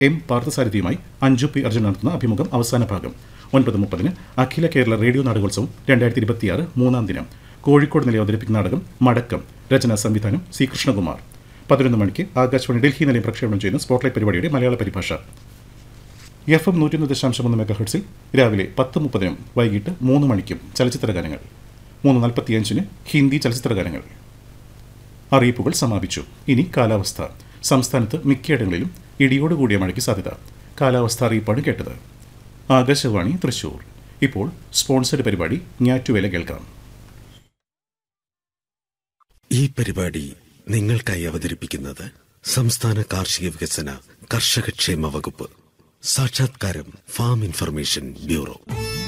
M പാർത്ഥസാരഥിയുമായി Anju P Arjun നടത്തുന്ന അഭിമുഖം അവസാന ഭാഗം ഒൻപത് മുപ്പതിന് അഖില കേരള റേഡിയോ നാടകോത്സവം രണ്ടായിരത്തി ഇരുപത്തിയാറ് മൂന്നാം ദിനം കോഴിക്കോട് നിലയം അവതരിപ്പിക്കുന്ന നാടകം മടക്കം രചനാ സംവിധാനം സി കൃഷ്ണകുമാർ പതിനൊന്ന് മണിക്ക് ആകാശവാണി ഡൽഹി നിലയം പ്രക്ഷേപണം ചെയ്യുന്ന സ്പോട്ട്ലൈറ്റ് പരിപാടിയുടെ മലയാള പരിഭാഷ എഫ് എം നൂറ്റി ദശാംശം ഒന്ന് മെഗാ ഹെർട്സിൽ രാവിലെ പത്ത് മുപ്പതിനും വൈകിട്ട് മൂന്ന് മണിക്കും ചലച്ചിത്ര ഗാനങ്ങൾ മൂന്ന് നാൽപ്പത്തിയഞ്ചിന് ഹിന്ദി ചലച്ചിത്ര ഗാനങ്ങൾ അറിയിപ്പുകൾ സമാപിച്ചു ഇനി കാലാവസ്ഥ സംസ്ഥാനത്ത് മിക്കയിടങ്ങളിലും ഇടിയോടുകൂടിയ മഴയ്ക്ക് സാധ്യത കാലാവസ്ഥ അറിയിപ്പാണ് കേട്ടത് ആകാശവാണി തൃശൂർ ഇപ്പോൾ സ്പോൺസർഡ് പരിപാടി ഞാറ്റുവേല കേൾക്കാം ഈ പരിപാടി നിങ്ങൾക്കായി അവതരിപ്പിക്കുന്നത് സംസ്ഥാന കാർഷിക വികസന കർഷകക്ഷേമ വകുപ്പ് സാക്ഷാത്കാരം ഫാം ഇൻഫർമേഷൻ ബ്യൂറോ